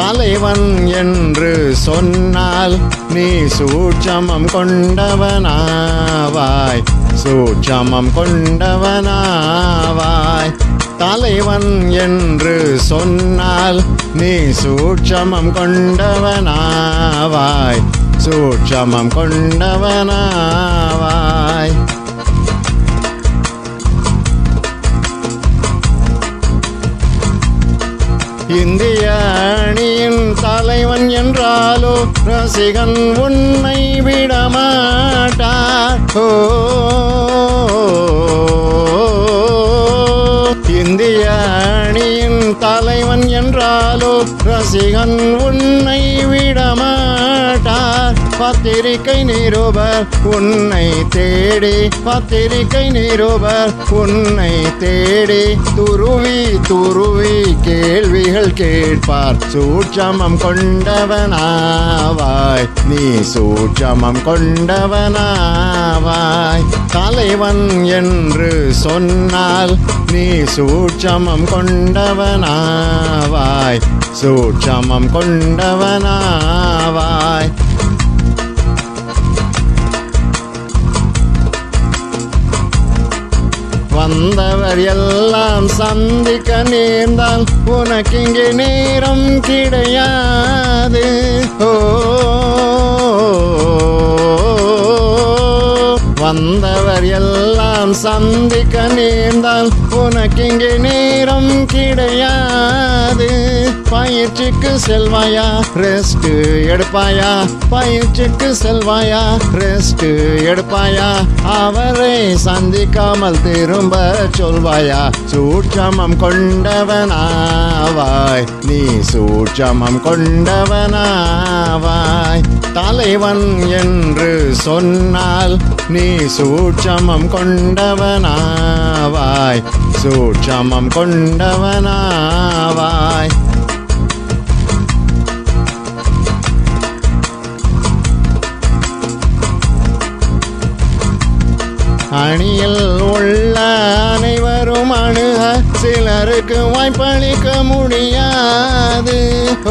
தலைவன் என்று சொன்னால் நீ சூட்சமம் கொண்டவனாவாய் சூட்சமம் கொண்டவனாவாய் தலைவன் என்று சொன்னால் நீ சூட்சமம் கொண்டவனாவாய் சூட்சமம் கொண்டவனாவாய் இந்திய அணியின் தலைவன் என்றாலோ ரசிகன் உன்னை விடமாட்டார் ஓ இந்திய அணியின் தலைவன் என்றாலோ ரசிகன் உன்னை விடமாட்டார் பத்திரிகை நிருபர் உன்னை தேடி பத்திரிகை நிருபர் உன்னை தேடி துருவி துருவி கேள்விகள் கேட்பார் சூட்சமம் கொண்டவனாவாய் நீ சூட்சமம் கொண்டவனாவாய் தலைவன் என்று சொன்னால் நீ சூட்சமம் கொண்டவனாவாய் சூட்சமம் கொண்டவனாவாய் வந்தவர் எல்லாம் சந்திக்க நேர்ந்தால் உனக்கு இங்கே நேரம் கிடையாது ஓ வந்தவர் எல்லாம் சந்திக்க நேர்ந்தால் உனக்கு இங்கே நேரம் கிடையாது பயிற்சிக்கு செல்வாயா ரெஸ்ட் எடுப்பாயா பயிற்சிக்கு செல்வாயா ரெஸ்ட் எடுப்பாயா அவரை சந்திக்காமல் திரும்ப சொல்வாயா சூட்சமம் கொண்டவனாவாய் நீ சூட்சமம் கொண்டவனாவாய் தலைவன் என்று சொன்னால் நீ சூட்சமம் கொண்டவனாவாய் சூட்சமம் கொண்டவனாவாய் அணியில் உள்ள அனைவரும் அணுக சிலருக்கு வாய்ப்பளிக்க முடியாது ஓ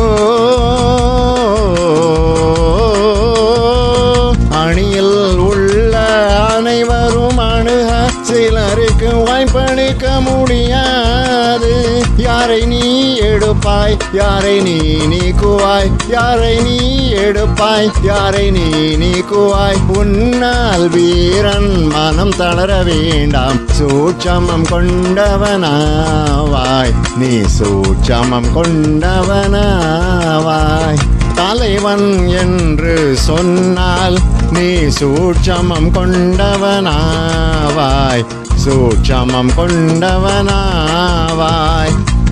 அணியில் உள்ள அனைவரும் அணுக சிலருக்கு வாய்ப்பளிக்க முடியாது யாரை நீ எடுப்பாய் யாரை நீ நீக்குவாய் யாரை நீ எடுப்பாய் யாரை நீ நீக்குவாய் உன்னால் வீரன் மனம் தளர வேண்டாம் சூட்சமம் கொண்டவனாவாய் நீ சூட்சமம் கொண்டவனாவாய் தலைவன் என்று சொன்னால் நீ சூட்சமம் கொண்டவனாவாய் சூட்சமம் கொண்டவனாவாய்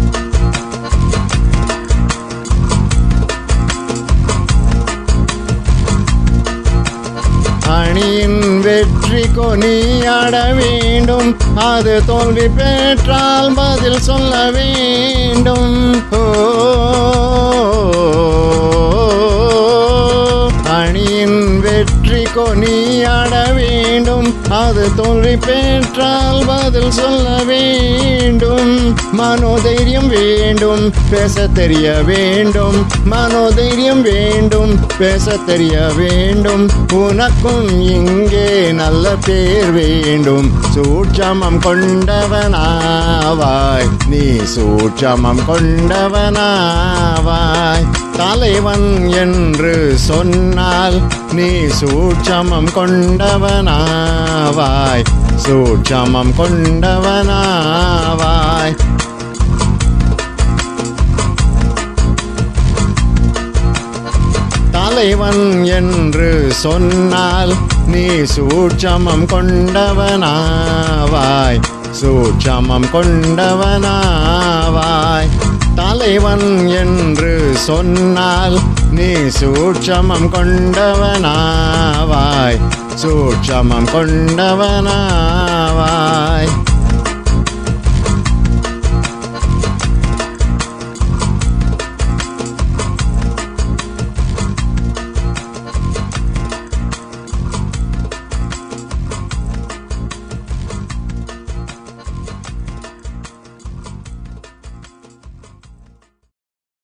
அணியின் வெற்றி கொனியாட வேண்டும் அது தோல்வி பெற்றால் பதில் சொல்ல வேண்டும் ஓ அணியின் வெற்றி கொனியாட வேண்டும் அது தோல்வி பெற்றால் பதில் சொல்ல வேண்டும் மனோதைரியம் வேண்டும் பேச தெரிய வேண்டும் மனோதைரியம் வேண்டும் பேச தெரிய வேண்டும் உனக்கும் இங்கே நல்ல பேர் வேண்டும் சூட்சமம் கொண்டவனாவாய் நீ சூட்சமம் கொண்டவனாவாய் தலைவன் என்று சொன்னால் நீ சூட்சமம் கொண்டவனாவாய் சூட்சமம் கொண்டவனாவாய் தலைவன் என்று சொன்னால் நீ சூட்சமம் கொண்டவனாவாய் சூட்சமம் கொண்டவனாவாய் தலைவன் என்று சொன்னால் நீ சூட்சமம் கொண்டவனாவாய் சூட்சமம் கொண்டவனாவாய்